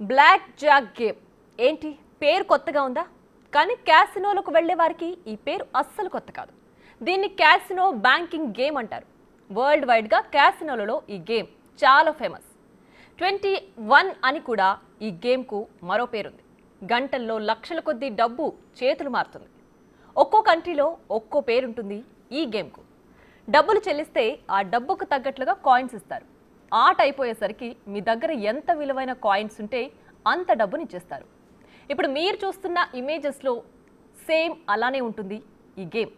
black jack game ఏంటి పేరు కొత్తగా ఉందా కానీ క్యాసినోలకు వెళ్ళే వారికి ఈ పేరు అస్సలు కొత్త కాదు దీన్ని క్యాసినో బ్యాంకింగ్ గేమ్ అంటారు వరల్డ్ వైడ్గా క్యాసినోలలో ఈ గేమ్ చాలా ఫేమస్ ట్వంటీ వన్ అని కూడా ఈ గేమ్కు మరో పేరుంది గంటల్లో లక్షల కొద్దీ డబ్బు చేతులు మారుతుంది ఒక్కో కంట్రీలో ఒక్కో పేరుంటుంది ఈ గేమ్కు డబ్బులు చెల్లిస్తే ఆ డబ్బుకు తగ్గట్లుగా కాయిన్స్ ఇస్తారు ఆట అయిపోయేసరికి మీ దగ్గర ఎంత విలువైన కాయిన్స్ ఉంటే అంత డబ్బుని ఇచ్చేస్తారు ఇప్పుడు మీరు చూస్తున్న ఇమేజెస్లో సేమ్ అలానే ఉంటుంది ఈ గేమ్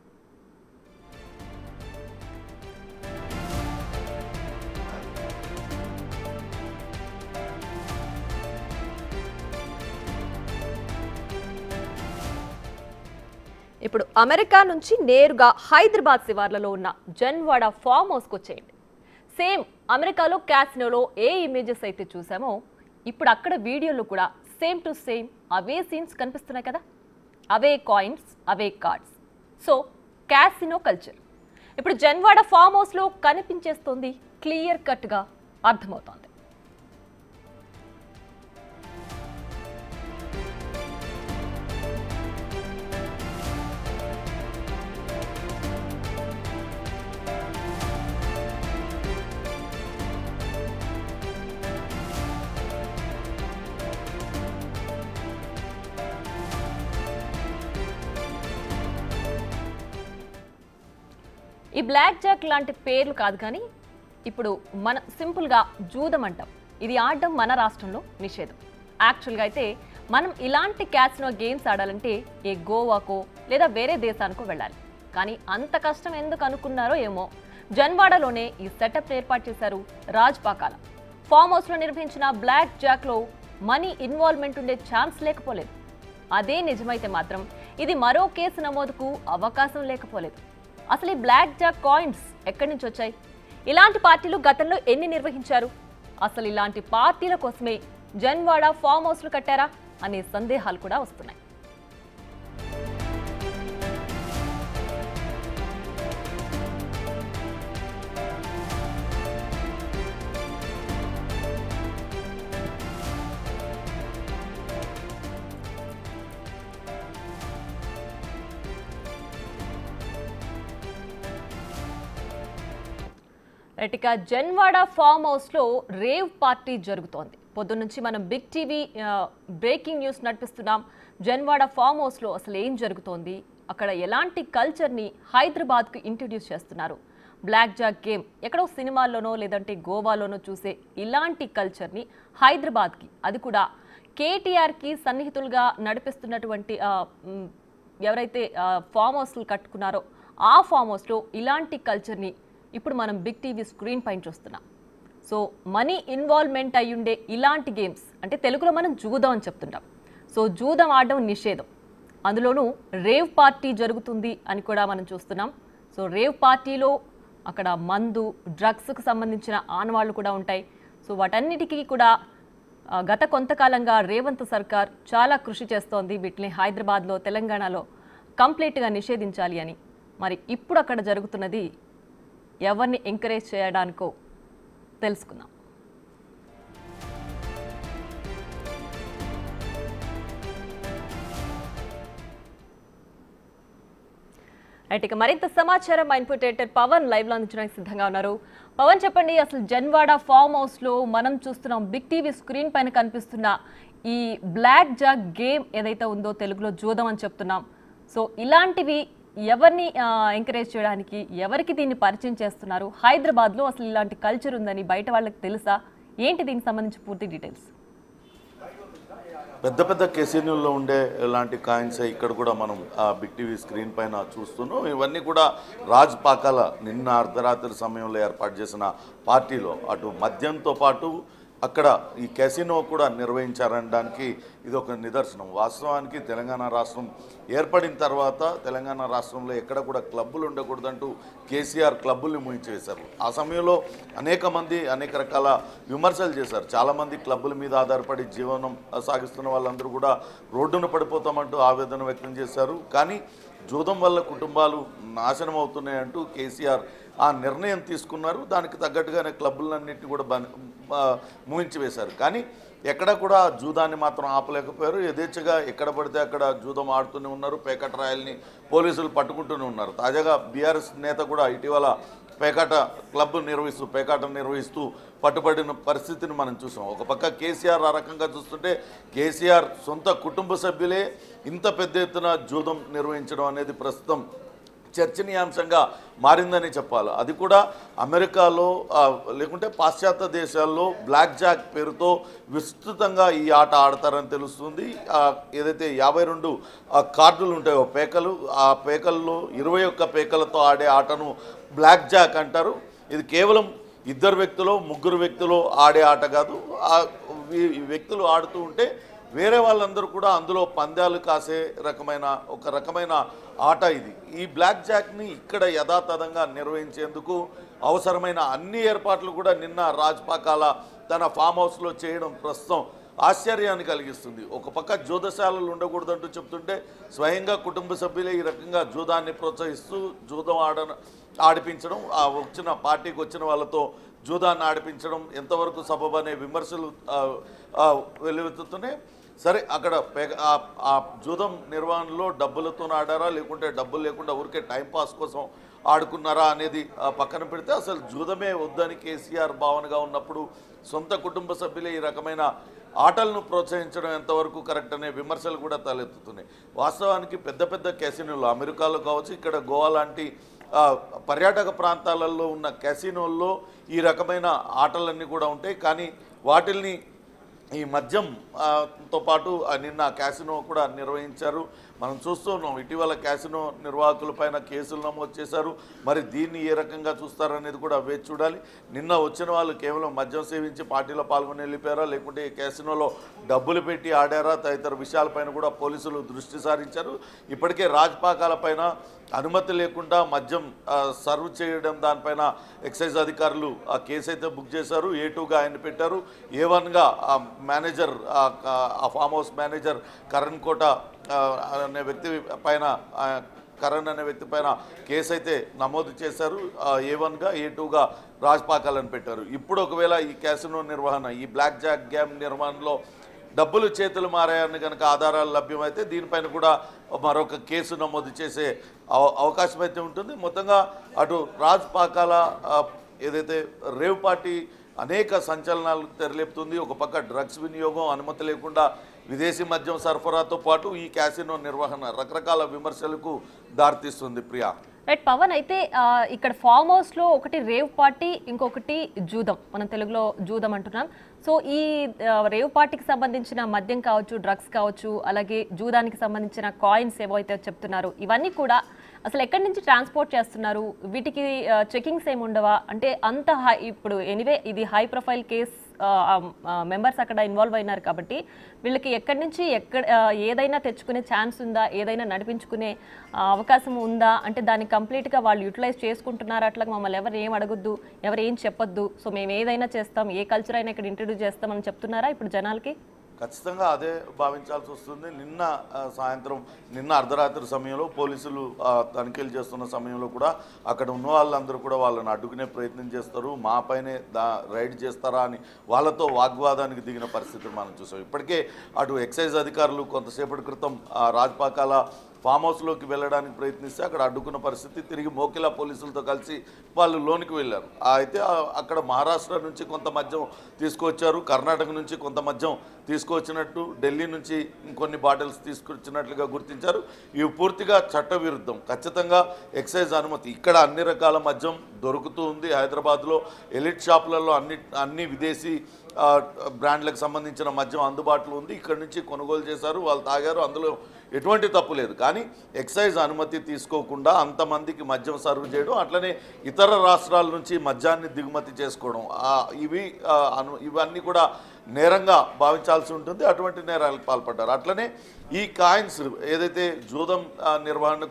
ఇప్పుడు అమెరికా నుంచి నేరుగా హైదరాబాద్ శివార్లలో ఉన్న జన్వాడ ఫామ్ హౌస్కి వచ్చేయండి సేమ్ అమెరికాలో క్యాసినోలో ఏ ఇమేజెస్ అయితే చూసామో ఇప్పుడు అక్కడ వీడియోలో కూడా సేమ్ టు సేమ్ అవే సీన్స్ కనిపిస్తున్నాయి కదా అవే కాయిన్స్ అవే కార్డ్స్ సో క్యాసినో కల్చర్ ఇప్పుడు జన్వాడ ఫామ్ హౌస్లో కనిపించేస్తుంది క్లియర్ కట్గా అర్థమవుతోంది ఈ బ్లాక్ జాక్ లాంటి పేర్లు కాదు కానీ ఇప్పుడు మన సింపుల్గా జూదం అంటాం ఇది ఆడడం మన రాష్ట్రంలో నిషేధం యాక్చువల్గా అయితే మనం ఇలాంటి క్యాసినో గేమ్స్ ఆడాలంటే ఏ గోవాకో లేదా వేరే దేశానికో వెళ్ళాలి కానీ అంత కష్టం ఎందుకు అనుకున్నారో ఏమో జన్వాడలోనే ఈ సెటప్ ఏర్పాటు చేశారు రాజ్ పాకాల ఫామ్ హౌస్లో నిర్వహించిన బ్లాక్ జాక్లో మనీ ఇన్వాల్వ్మెంట్ ఉండే ఛాన్స్ లేకపోలేదు అదే నిజమైతే మాత్రం ఇది మరో కేసు నమోదుకు అవకాశం లేకపోలేదు అసలు ఈ బ్లాక్ జాక్ కాయిన్స్ ఎక్కడి నుంచి వచ్చాయి ఇలాంటి పార్టీలు గతంలో ఎన్ని నిర్వహించారు అసలు ఇలాంటి పార్టీల కోసమే జన్వాడ ఫామ్ హౌస్లు కట్టారా అనే సందేహాలు కూడా వస్తున్నాయి రైట్ ఇక జన్వాడ ఫామ్ హౌస్లో రేవ్ పార్టీ జరుగుతోంది పొద్దున్నుంచి మనం బిగ్ టీవీ ఆ, బ్రేకింగ్ న్యూస్ నడిపిస్తున్నాం జన్వాడ ఫామ్ హౌస్లో అసలు ఏం జరుగుతోంది అక్కడ ఎలాంటి కల్చర్ని హైదరాబాద్కు ఇంట్రడ్యూస్ చేస్తున్నారు బ్లాక్ జాక్ గేమ్ ఎక్కడో సినిమాల్లోనో లేదంటే గోవాలోనో చూసే ఇలాంటి కల్చర్ని హైదరాబాద్కి అది కూడా కేటీఆర్కి సన్నిహితులుగా నడిపిస్తున్నటువంటి ఆ, మ్, ఎవరైతే ఆ, ఫామ్ హౌస్లు కట్టుకున్నారో ఆ ఫామ్ హౌస్లో ఇలాంటి కల్చర్ని ఇప్పుడు మనం బిగ్ టీవీ స్క్రీన్ పైన చూస్తున్నాం సో మనీ ఇన్వాల్వ్మెంట్ అయ్యుండే ఇలాంటి గేమ్స్ అంటే తెలుగులో మనం జూదం అని చెప్తుంటాం సో జూదం ఆడడం నిషేధం అందులోనూ రేవ్ పార్టీ జరుగుతుంది అని కూడా మనం చూస్తున్నాం సో రేవ్ పార్టీలో అక్కడ మందు డ్రగ్స్కు సంబంధించిన ఆనవాళ్లు కూడా ఉంటాయి సో వాటన్నిటికీ కూడా ఆ, గత కొంతకాలంగా రేవంత్ సర్కార్ చాలా కృషి చేస్తోంది వీటిని హైదరాబాద్లో తెలంగాణలో కంప్లీట్గా నిషేధించాలి అని మరి ఇప్పుడు అక్కడ జరుగుతున్నది ఎవరిని ఎంకరేజ్ చేయడానికో తెలుసుకుందాం రైట్ ఇక మరింత సమాచారం మా ఇన్పుట్ ఎడిటర్ పవన్ లైవ్ లో అందించడానికి సిద్ధంగా ఉన్నారు పవన్ చెప్పండి అసలు జన్వాడ ఫామ్ హౌస్ లో మనం చూస్తున్నాం బిగ్ టీవీ స్క్రీన్ పైన కనిపిస్తున్న ఈ బ్లాక్ జాక్ గేమ్ ఏదైతే ఉందో తెలుగులో జూదం అని చెప్తున్నాం సో ఇలాంటివి ఎవరిని ఎంకరేజ్ చేయడానికి ఎవరికి దీన్ని పరిచయం చేస్తున్నారు హైదరాబాద్లో అసలు ఇలాంటి కల్చర్ ఉందని బయట వాళ్ళకి తెలుసా ఏంటి దీనికి సంబంధించి పూర్తి డీటెయిల్స్ పెద్ద పెద్ద కెసినోల్లో ఉండే ఇలాంటి కాయిన్స్ ఇక్కడ కూడా మనం ఆ బిగ్ టీవీ స్క్రీన్ పైన చూస్తున్నాం ఇవన్నీ కూడా రాజ్ పాకాల నిన్న అర్ధరాత్రి సమయంలో ఏర్పాటు చేసిన పార్టీలో అటు మద్యంతో పాటు అక్కడ ఈ కెసినో కూడా నిర్వహించారనడానికి ఇది ఒక నిదర్శనం వాస్తవానికి తెలంగాణ రాష్ట్రం ఏర్పడిన తర్వాత తెలంగాణ రాష్ట్రంలో ఎక్కడ కూడా క్లబ్బులు ఉండకూడదంటూ కేసీఆర్ క్లబ్బుల్ని ముయించేశారు ఆ సమయంలో అనేక మంది అనేక రకాల విమర్శలు చేశారు చాలామంది క్లబ్బుల మీద ఆధారపడి జీవనం సాగిస్తున్న వాళ్ళందరూ కూడా రోడ్డున పడిపోతామంటూ ఆవేదన వ్యక్తం చేశారు కానీ జూదం వల్ల కుటుంబాలు నాశనం అవుతున్నాయంటూ కేసీఆర్ ఆ నిర్ణయం తీసుకున్నారు దానికి తగ్గట్టుగానే క్లబ్బులన్నింటినీ కూడా బన్ ఆ, మూయించి వేశారు కానీ ఎక్కడ కూడా జూదాన్ని మాత్రం ఆపలేకపోయారు యథేచ్ఛగా ఎక్కడ పడితే అక్కడ జూదం ఆడుతూనే ఉన్నారు పేకట రాయల్ని పోలీసులు పట్టుకుంటూనే ఉన్నారు తాజాగా బీఆర్ఎస్ నేత కూడా ఇటీవల పేకాట క్లబ్ నిర్వహిస్తూ పేకాట నిర్వహిస్తూ పట్టుబడిన పరిస్థితిని మనం చూసాం ఒక పక్క కేసీఆర్ ఆ రకంగా చూస్తుంటే కేసీఆర్ సొంత కుటుంబ సభ్యులే ఇంత పెద్ద ఎత్తున జూదం నిర్వహించడం అనేది ప్రస్తుతం చర్చనీయాంశంగా మారిందని చెప్పాలి అది కూడా అమెరికాలో ఆ, లేకుంటే పాశ్చాత్య దేశాల్లో బ్లాక్ జాక్ పేరుతో విస్తృతంగా ఈ ఆట ఆడతారని తెలుస్తుంది ఆ, ఏదైతే యాభై రెండు కార్డులు ఉంటాయో పేకలు ఆ పేకల్లో ఇరవై ఒక్క పేకలతో ఆడే ఆటను బ్లాక్ జాక్ అంటారు ఇది కేవలం ఇద్దరు వ్యక్తులు ముగ్గురు వ్యక్తులు ఆడే ఆట కాదు ఆ ఈ- ఈ వ్యక్తులు ఆడుతూ ఉంటే వేరే వాళ్ళందరూ కూడా అందులో పందాలు కాసే రకమైన ఒక రకమైన ఆట ఇది ఈ బ్లాక్ జాక్ని ఇక్కడ యథాతథంగా నిర్వహించేందుకు అవసరమైన అన్ని ఏర్పాట్లు కూడా నిన్న రాజ్పాకాల తన ఫామ్ హౌస్లో చేయడం ప్రస్తుతం ఆశ్చర్యాన్ని కలిగిస్తుంది ఒక పక్క జూదశాలలు ఉండకూడదంటూ చెప్తుంటే స్వయంగా కుటుంబ సభ్యులే ఈ రకంగా జూదాన్ని ప్రోత్సహిస్తూ జూదం ఆడ ఆడిపించడం ఆ వచ్చిన పార్టీకి వచ్చిన వాళ్ళతో జూదాన్ని ఆడిపించడం ఎంతవరకు సబబు అనే విమర్శలు ఆ, ఆ, వెల్లువెత్తుతున్నాయి సరే అక్కడ పేగ- ఆ- ఆ జూదం నిర్వహణలో డబ్బులతో ఆడారా లేకుంటే డబ్బులు లేకుండా ఊరికే టైంపాస్ కోసం ఆడుకున్నారా అనేది ఆ, పక్కన పెడితే అసలు జూదమే వద్దని కేసీఆర్ భావనగా ఉన్నప్పుడు సొంత కుటుంబ సభ్యులే ఈ రకమైన ఆటలను ప్రోత్సహించడం ఎంతవరకు కరెక్ట్ అనే విమర్శలు కూడా తలెత్తుతున్నాయి వాస్తవానికి పెద్ద పెద్ద క్యాసినోలు అమెరికాలో కావచ్చు ఇక్కడ గోవా లాంటి ఆ, పర్యాటక ప్రాంతాలలో ఉన్న క్యాసినోల్లో ఈ రకమైన ఆటలన్నీ కూడా ఉంటాయి కానీ వాటిల్ని ఈ మద్యం ఆ, తో పాటు ఆ నిన్న క్యాసినో కూడా నిర్వహించారు మనం చూస్తున్నాం ఇటీవల క్యాసినో నిర్వాహకులపైన కేసులు నమోదు చేశారు మరి దీన్ని ఏ రకంగా చూస్తారనేది కూడా వేచి చూడాలి నిన్న వచ్చిన వాళ్ళు కేవలం మద్యం సేవించి పార్టీలో పాల్గొని వెళ్ళిపోయారా లేకుంటే ఈ క్యాసినోలో డబ్బులు పెట్టి ఆడారా తదితర విషయాలపైన కూడా పోలీసులు దృష్టి సారించారు ఇప్పటికే రాజ్పాకాలపైన అనుమతి లేకుండా మద్యం ఆ, సర్వ్ చేయడం దానిపైన ఎక్సైజ్ అధికారులు ఆ కేసు అయితే బుక్ చేశారు ఏ టూగా ఆయన పెట్టారు ఏ వన్గా ఆ మేనేజర్ ఆ ఆ- ఆ farm house manager Karan Kota ఆ, అనే వ్యక్తి పైన ఆ, కరణ్ అనే వ్యక్తి పైన కేసు అయితే నమోదు చేశారు ఆ, ఏ వన్గా ఏ టూగా రాజ్పాకాలని పెట్టారు ఇప్పుడు ఒకవేళ ఈ క్యాసినో నిర్వహణ ఈ బ్లాక్ జాక్ గ్యామ్ నిర్వహణలో డబ్బులు చేతులు మారాయని కనుక ఆధారాలు లభ్యమైతే దీనిపైన కూడా మరొక కేసు నమోదు చేసే అవ- అవకాశం అయితే ఉంటుంది మొత్తంగా అటు రాజ్ పాకాల ఆ, ఏదైతే రేవ్ పార్టీ అనేక సంచలనాలు తెరలేపుతుంది ఒక పక్క డ్రగ్స్ వినియోగం అనుమతి లేకుండా విదేశీ మద్యం సరఫరాతో పాటు ఈ క్యాసినో నిర్వహణ రకరకాల విమర్శలకు దారితీస్తుంది ప్రియా రైట్ పవన్ అయితే ఆ, ఇక్కడ ఫామ్ హౌస్ లో ఒకటి రేవ్ పార్టీ ఇంకొకటి జూదం మనం తెలుగులో జూదం అంటున్నాం సో ఈ ఆ, రేవ్ పార్టీకి సంబంధించిన మద్యం కావచ్చు డ్రగ్స్ కావచ్చు అలాగే జూదానికి సంబంధించిన కాయిన్స్ ఏవైతే చెప్తున్నారు ఇవన్నీ కూడా అసలు ఎక్కడి నుంచి ట్రాన్స్పోర్ట్ చేస్తున్నారు వీటికి చెకింగ్స్ ఏమి ఉండవా అంటే అంత హై ఇప్పుడు ఎనీవే ఇది హై ప్రొఫైల్ కేస్ మెంబర్స్ అక్కడ ఇన్వాల్వ్ అయినారు కాబట్టి వీళ్ళకి ఎక్కడి నుంచి ఎక్కడ ఆ, ఏదైనా తెచ్చుకునే ఛాన్స్ ఉందా ఏదైనా నడిపించుకునే ఆ, అవకాశం ఉందా అంటే దాన్ని కంప్లీట్గా వాళ్ళు యూటిలైజ్ చేసుకుంటున్నారు అట్లా మమ్మల్ని ఎవరు ఏం అడగొద్దు ఎవరు ఏం చెప్పొద్దు సో మేము ఏదైనా చేస్తాం ఏ కల్చర్ అయినా ఇక్కడ ఇంట్రడ్యూస్ చేస్తామని చెప్తున్నారా ఇప్పుడు జనాలకి ఖచ్చితంగా అదే భావించాల్సి వస్తుంది నిన్న ఆ, సాయంత్రం నిన్న అర్ధరాత్రి సమయంలో పోలీసులు ఆ, తనిఖీలు చేస్తున్న సమయంలో కూడా అక్కడ ఉన్న వాళ్ళందరూ కూడా వాళ్ళని అడ్డుకునే ప్రయత్నం చేస్తారు మా పైనే దా రైడ్ చేస్తారా అని వాళ్ళతో వాగ్వాదానికి దిగిన పరిస్థితిని మనం చూసాం ఇప్పటికే అటు ఎక్సైజ్ అధికారులు కొంతసేపటి క్రితం ఆ, రాజ్పాకాల ఫామ్ హౌస్లోకి వెళ్ళడానికి ప్రయత్నిస్తే అక్కడ అడ్డుకున్న పరిస్థితి తిరిగి మోకిలా పోలీసులతో కలిసి వాళ్ళు లోనికి వెళ్ళారు ఆ అయితే ఆ- అక్కడ మహారాష్ట్ర నుంచి కొంత మద్యం తీసుకొచ్చారు కర్ణాటక నుంచి కొంత మద్యం తీసుకొచ్చినట్టు ఢిల్లీ నుంచి ఇంకొన్ని బాటిల్స్ తీసుకొచ్చినట్లుగా గుర్తించారు ఇవి పూర్తిగా చట్టవిరుద్ధం ఖచ్చితంగా ఎక్సైజ్ అనుమతి ఇక్కడ అన్ని రకాల మద్యం దొరుకుతూ ఉంది హైదరాబాద్లో ఎలిట్ షాపులలో అన్ని అన్ని విదేశీ ఆ, బ్రాండ్లకు సంబంధించిన మద్యం అందుబాటులో ఉంది ఇక్కడ నుంచి కొనుగోలు చేశారు వాళ్ళు తాగారు అందులో ఎటువంటి తప్పు లేదు కానీ ఎక్సైజ్ అనుమతి తీసుకోకుండా అంతమందికి మద్యం సర్వ్ చేయడం అట్లనే ఇతర రాష్ట్రాల నుంచి మద్యాన్ని దిగుమతి చేసుకోవడం ఆ, ఇవి ఆ, అను ఇవన్నీ కూడా నేరంగా భావించాల్సి ఉంటుంది అటువంటి నేరాలకు పాల్పడ్డారు అట్లనే ఈ కాయిన్స్ ఏదైతే జూదం ఆ, నిర్వహణకు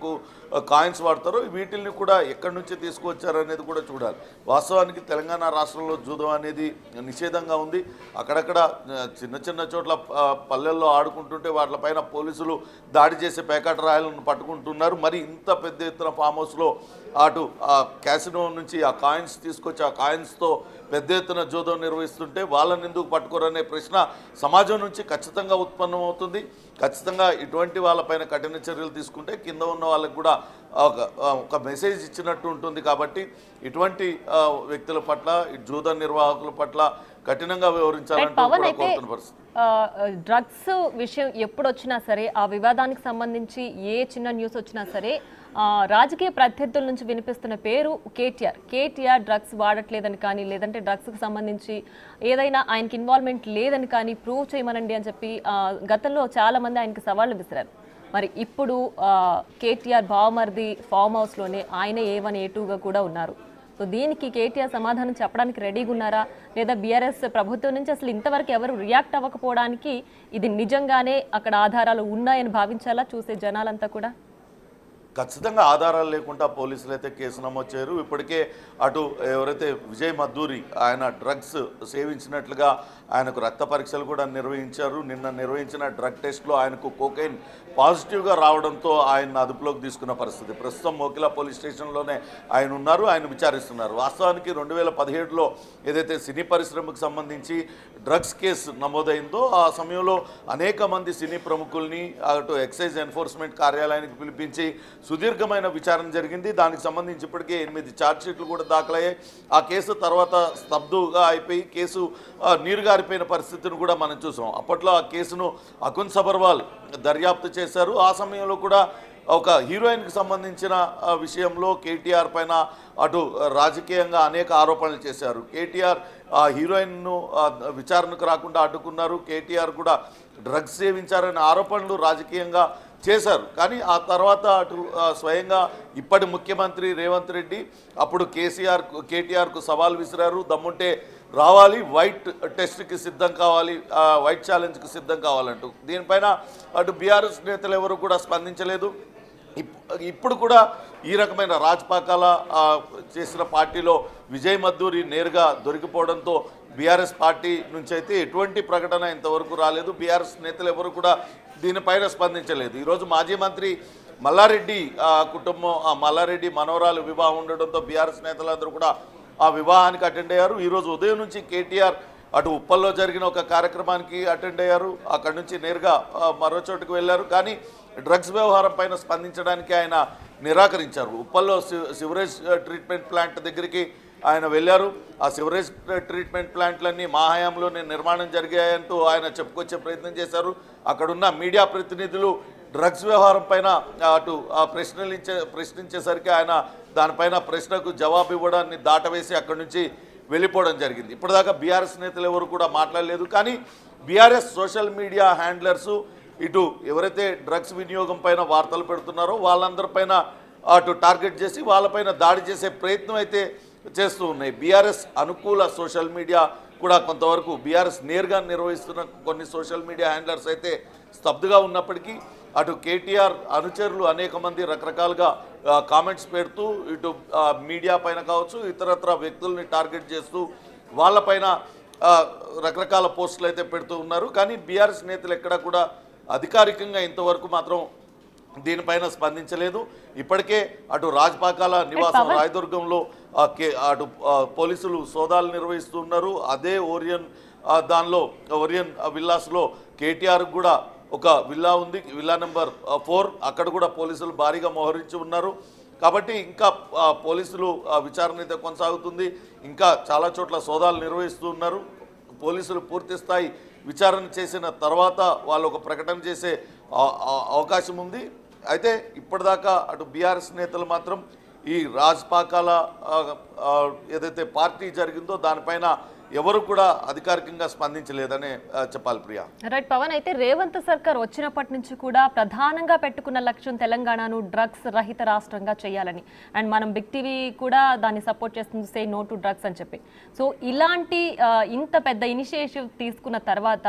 కాయిన్స్ వాడతారో వీటిల్ని కూడా ఎక్కడి నుంచి తీసుకువచ్చారు అనేది కూడా చూడాలి వాస్తవానికి తెలంగాణ రాష్ట్రంలో జూదం అనేది నిషేధంగా ఉంది అక్కడక్కడ ఆ, చిన్న చిన్న చోట్ల ఆ, పల్లెల్లో ఆడుకుంటుంటే వాటిపైన పోలీసులు దాడి చేసే పేకాట రాయలను పట్టుకుంటున్నారు మరి ఇంత పెద్ద ఎత్తున ఫామ్ హౌస్లో అటు ఆ క్యాసినో నుంచి ఆ కాయిన్స్ తీసుకొచ్చి ఆ కాయిన్స్తో పెద్ద ఎత్తున జూదం నిర్వహిస్తుంటే వాళ్ళని ఎందుకు పట్టుకోరనే ప్రశ్న సమాజం నుంచి ఖచ్చితంగా ఉత్పన్నమవుతుంది ఖచ్చితంగా ఇటువంటి వాళ్ళపైన కఠిన చర్యలు తీసుకుంటే కింద ఉన్న వాళ్ళకి కూడా ఒక ఒక మెసేజ్ ఇచ్చినట్టు ఉంటుంది కాబట్టి ఇటువంటి ఆ, వ్యక్తుల పట్ల ఈ జూద నిర్వాహకుల పట్ల కఠినంగా వ్యవహరించాలంటూ పవన్ కూడా అయితే కోరుతున్న పరిస్థితి డ్రగ్స్ విషయం ఎప్పుడు వచ్చినా సరే ఆ వివాదానికి సంబంధించి ఏ చిన్న న్యూస్ వచ్చినా సరే ఆ, రాజకీయ ప్రత్యర్థుల నుంచి వినిపిస్తున్న పేరు కేటీఆర్ కేటీఆర్ డ్రగ్స్ వాడట్లేదని కానీ లేదంటే డ్రగ్స్కి సంబంధించి ఏదైనా ఆయనకి ఇన్వాల్వ్మెంట్ లేదని కానీ ప్రూవ్ చేయమనండి అని చెప్పి ఆ, గతంలో చాలా మంది ఆయనకి సవాళ్ళు విసిరారు మరి ఇప్పుడు ఆ, కేటీఆర్ బావమర్ది ఫామ్ హౌస్లోనే ఆయన ఏ వన్ ఏ టూగా కూడా ఉన్నారు సో దీనికి కేటీఆర్ సమాధానం చెప్పడానికి రెడీగా ఉన్నారా లేదా బీఆర్ఎస్ ప్రభుత్వం నుంచి అసలు ఇంతవరకు ఎవరు రియాక్ట్ అవ్వకపోవడానికి ఇది నిజంగానే అక్కడ ఆధారాలు ఉన్నాయని భావించాలా చూసే జనాలంతా కూడా ఖచ్చితంగా ఆధారాలు లేకుండా పోలీసులు అయితే కేసు నమోదు చేయరు ఇప్పటికే అటు ఎవరైతే విజయ్ మద్దూరి ఆయన డ్రగ్స్ సేవించినట్లుగా ఆయనకు రక్త పరీక్షలు కూడా నిర్వహించారు నిన్న నిర్వహించిన డ్రగ్ టెస్ట్లో ఆయనకు కోకైన్ పాజిటివ్గా రావడంతో ఆయన అదుపులోకి తీసుకున్న పరిస్థితి ప్రస్తుతం మోకిలా పోలీస్ స్టేషన్లోనే ఆయన ఉన్నారు ఆయన విచారిస్తున్నారు వాస్తవానికి రెండు వేల పదిహేడులో ఏదైతే సినీ పరిశ్రమకు సంబంధించి డ్రగ్స్ కేసు నమోదైందో ఆ సమయంలో అనేక మంది సినీ ప్రముఖుల్ని అటు ఎక్సైజ్ ఎన్ఫోర్స్మెంట్ కార్యాలయానికి పిలిపించి సుదీర్ఘమైన విచారణ జరిగింది దానికి సంబంధించి ఇప్పటికే ఎనిమిది ఛార్జ్షీట్లు కూడా దాఖలయ్యాయి ఆ కేసు తర్వాత స్తబ్దుగా అయిపోయి కేసు ఆ, నీరుగారిపోయిన పరిస్థితిని కూడా మనం చూసాం అప్పట్లో ఆ కేసును అకున్ సబర్వాల్ దర్యాప్తు చేశారు ఆ సమయంలో కూడా ఒక హీరోయిన్కి సంబంధించిన ఆ, విషయంలో కేటీఆర్ పైన అటు రాజకీయంగా అనేక ఆరోపణలు చేశారు కేటీఆర్ ఆ హీరోయిన్ను ఆ, విచారణకు రాకుండా అడ్డుకున్నారు కేటీఆర్ కూడా డ్రగ్స్ సేవించారనే ఆరోపణలు రాజకీయంగా చేశారు కానీ ఆ తర్వాత అటు ఆ, స్వయంగా ఇప్పటి ముఖ్యమంత్రి రేవంత్ రెడ్డి అప్పుడు కేసీఆర్ కేటీఆర్కు సవాల్ విసిరారు దమ్ముంటే రావాలి వైట్ టెస్ట్కి సిద్ధం కావాలి ఆ, వైట్ ఛాలెంజ్కి సిద్ధం కావాలంటూ దీనిపైన అటు బీఆర్ఎస్ నేతలు ఎవరు కూడా స్పందించలేదు ఇప్- ఇప్పుడు కూడా ఈ రకమైన రాజపాకాల ఆ, చేసిన పార్టీలో విజయ్ మద్దూరి నేరుగా దొరికిపోవడంతో బీఆర్ఎస్ పార్టీ నుంచి అయితే ఎటువంటి ప్రకటన ఇంతవరకు రాలేదు బీఆర్ఎస్ నేతలు ఎవరు కూడా దీనిపైన స్పందించలేదు ఈరోజు మాజీ మంత్రి మల్లారెడ్డి ఆ, కుటుంబం ఆ మల్లారెడ్డి మనవరాలు వివాహం ఉండడంతో బీఆర్ఎస్ నేతలందరూ కూడా ఆ వివాహానికి అటెండ్ అయ్యారు ఈరోజు ఉదయం నుంచి కేటీఆర్ అటు ఉప్పల్లో జరిగిన ఒక కార్యక్రమానికి అటెండ్ అయ్యారు అక్కడి నుంచి నేరుగా ఆ, మరో చోటుకు వెళ్ళారు కానీ డ్రగ్స్ వ్యవహారం పైన స్పందించడానికి ఆయన నిరాకరించారు ఉప్పల్లో సి- సివరేజ్ ఆ, ట్రీట్మెంట్ ప్లాంట్ దగ్గరికి ఆయన వెళ్ళారు ఆ సివరేజ్ ట్రీట్మెంట్ ప్లాంట్లన్నీ మా హయాంలోనే నిర్మాణం జరిగాయంటూ ఆయన చెప్పుకొచ్చే ప్రయత్నం చేశారు అక్కడున్న మీడియా ప్రతినిధులు డ్రగ్స్ వ్యవహారం పైన ఆ, అటు ఆ ప్రశ్నలించే ప్రశ్నించేసరికి ఆయన దానిపైన ప్రశ్నకు జవాబు ఇవ్వడాన్ని దాటవేసి అక్కడి నుంచి వెళ్ళిపోవడం జరిగింది ఇప్పటిదాకా బీఆర్ఎస్ నేతలు ఎవరు కూడా మాట్లాడలేదు కానీ బీఆర్ఎస్ సోషల్ మీడియా హ్యాండ్లర్సు ఇటు ఎవరైతే డ్రగ్స్ వినియోగం పైన వార్తలు పెడుతున్నారో వాళ్ళందరిపైన అటు టార్గెట్ చేసి వాళ్ళపైన దాడి చేసే ప్రయత్నం అయితే చేస్తూ ఉన్నాయి బీఆర్ఎస్ అనుకూల సోషల్ మీడియా కూడా కొంతవరకు బీఆర్ఎస్ నేరుగా నిర్వహిస్తున్న కొన్ని సోషల్ మీడియా హ్యాండ్లర్స్ అయితే స్తబ్దుగా ఉన్నప్పటికీ అటు కేటీఆర్ అనుచరులు అనేక మంది రకరకాలుగా ఆ, కామెంట్స్ పెడుతూ ఇటు ఆ, మీడియా పైన కావచ్చు ఇతరత్ర వ్యక్తుల్ని టార్గెట్ చేస్తూ వాళ్ళపైన ఆ, రకరకాల పోస్టులు అయితే పెడుతూ ఉన్నారు కానీ బీఆర్ఎస్ నేతలు ఎక్కడా కూడా అధికారికంగా ఇంతవరకు మాత్రం దీనిపైన స్పందించలేదు ఇప్పటికే అటు రాజపాకాల నివాసం రాయదుర్గంలో ఆ, కే- అటు ఆ, పోలీసులు సోదాలు నిర్వహిస్తున్నారు అదే ఓరియన్ ఆ, దానిలో ఓరియన్ ఆ, విల్లాస్లో కేటీఆర్ కూడా ఒక విల్లా ఉంది విల్లా నెంబర్ ఫోర్ అక్కడ కూడా పోలీసులు భారీగా మోహరించి ఉన్నారు కాబట్టి ఇంకా ఆ, పోలీసులు ఆ, విచారణ అయితే కొనసాగుతుంది ఇంకా చాలా చోట్ల సోదాలు నిర్వహిస్తూ ఉన్నారు పోలీసులు పూర్తి స్థాయి విచారణ చేసిన తర్వాత వాళ్ళు ఒక ప్రకటన చేసే ఆ- ఆ- అవకాశం ఉంది అయితే ఇప్పటిదాకా అటు బీఆర్ఎస్ నేతలు మాత్రం ఈ రాజ్పాకాల ఆ, ఆ, ఏదైతే పార్టీ జరిగిందో దానిపైన ఎవరు కూడా అధికారికంగా స్పందించలేదనే ఆ, చెప్పాలి ప్రియా రైట్ పవన్ అయితే రేవంత్ సర్కార్ వచ్చినప్పటి నుంచి కూడా ప్రధానంగా పెట్టుకున్న లక్ష్యం తెలంగాణను డ్రగ్స్ రహిత రాష్ట్రంగా చేయాలని అండ్ మనం బిగ్ టీవీ కూడా దాన్ని సపోర్ట్ చేస్తుంది సే నో టు డ్రగ్స్ అని చెప్పి సో ఇలాంటి ఆ, ఇంత పెద్ద ఇనిషియేటివ్ తీసుకున్న తర్వాత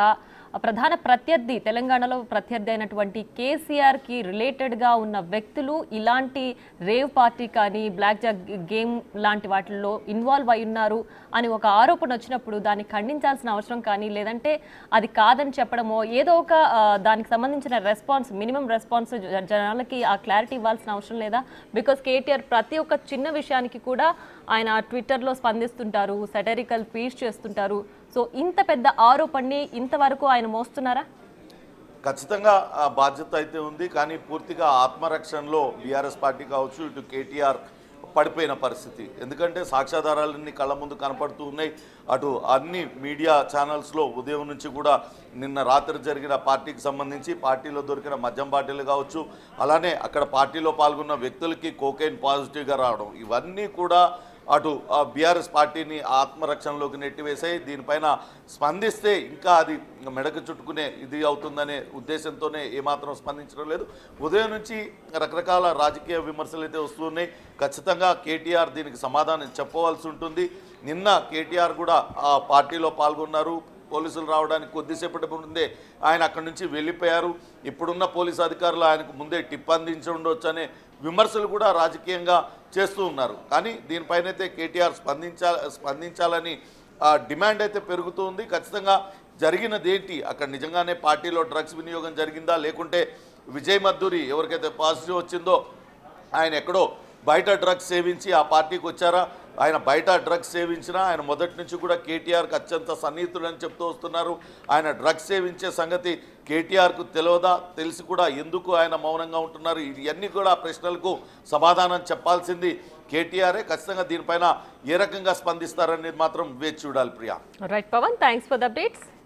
ప్రధాన ప్రత్యర్థి తెలంగాణలో ప్రత్యర్థి అయినటువంటి కేసీఆర్కి రిలేటెడ్గా ఉన్న వ్యక్తులు ఇలాంటి రేవ్ పార్టీ కానీ బ్లాక్ జాక్ గేమ్ లాంటి వాటిల్లో ఇన్వాల్వ్ అయి ఉన్నారు అని ఒక ఆరోపణ వచ్చినప్పుడు దాన్ని ఖండించాల్సిన అవసరం కానీ లేదంటే అది కాదని చెప్పడమో ఏదో ఒక ఆ, దానికి సంబంధించిన రెస్పాన్స్ మినిమం రెస్పాన్స్ జ- జనాలకి ఆ క్లారిటీ ఇవ్వాల్సిన అవసరం లేదా బికాస్ కేటీఆర్ ప్రతి ఒక్క చిన్న విషయానికి కూడా ఆయన ట్విట్టర్లో స్పందిస్తుంటారు సెటరికల్ పీస్ చేస్తుంటారు సో ఇంత పెద్ద ఆరోపణని ఇంతవరకు ఆయన మోస్తున్నారా ఖచ్చితంగా ఆ బాధ్యత అయితే ఉంది కానీ పూర్తిగా ఆత్మరక్షణలో బీఆర్ఎస్ పార్టీ కావచ్చు ఇటు కేటీఆర్ పడిపోయిన పరిస్థితి ఎందుకంటే సాక్ష్యాధారాలన్నీ కళ్ళ ముందు కనపడుతూ ఉన్నాయి అటు అన్ని మీడియా ఛానల్స్లో ఉదయం నుంచి కూడా నిన్న రాత్రి జరిగిన పార్టీకి సంబంధించి పార్టీలో దొరికిన మద్యం బాటిల్ కావచ్చు అలానే అక్కడ పార్టీలో పాల్గొన్న వ్యక్తులకి కోకైన్ పాజిటివ్గా రావడం ఇవన్నీ కూడా అటు బీఆర్ఎస్ పార్టీని ఆత్మరక్షణలోకి నెట్టివేసాయి దీనిపైన స్పందిస్తే ఇంకా అది మెడకు చుట్టుకునే ఇది అవుతుందనే ఉద్దేశంతోనే ఏమాత్రం స్పందించడం లేదు ఉదయం నుంచి రకరకాల రాజకీయ విమర్శలు అయితే వస్తున్నాయి ఖచ్చితంగా కేటీఆర్ దీనికి సమాధానం చెప్పవలసి ఉంటుంది నిన్న కేటీఆర్ కూడా ఆ పార్టీలో పాల్గొన్నారు పోలీసులు రావడానికి కొద్దిసేపటి ముందే ఆయన అక్కడి నుంచి వెళ్ళిపోయారు ఇప్పుడున్న పోలీసు అధికారులు ఆయనకు ముందే టిప్ అందించి ఉండొచ్చు అనే విమర్శలు కూడా రాజకీయంగా చేస్తూ ఉన్నారు కానీ దీనిపైనైతే కేటీఆర్ స్పందించా స్పందించాలని ఆ, డిమాండ్ అయితే పెరుగుతూ ఉంది ఖచ్చితంగా జరిగినదేంటి అక్కడ నిజంగానే పార్టీలో డ్రగ్స్ వినియోగం జరిగిందా లేకుంటే విజయ్ మద్దూరి ఎవరికైతే పాజిటివ్ వచ్చిందో ఆయన ఎక్కడో బయట డ్రగ్స్ సేవించి ఆ పార్టీకి వచ్చారా ఆయన బయట డ్రగ్స్ సేవించినా ఆయన మొదటి నుంచి కూడా కేటీఆర్కి అత్యంత సన్నిహితుడని చెప్తూ వస్తున్నారు ఆయన డ్రగ్స్ సేవించే సంగతి కేటీఆర్కు తెలియదా తెలిసి కూడా ఎందుకు ఆయన మౌనంగా ఉంటున్నారు ఇవన్నీ కూడా ప్రశ్నలకు సమాధానం చెప్పాల్సింది కేటీఆరే ఖచ్చితంగా దీనిపైన ఏ రకంగా స్పందిస్తారనేది మాత్రం వేచి చూడాలి Priya right Pavan thanks for the updates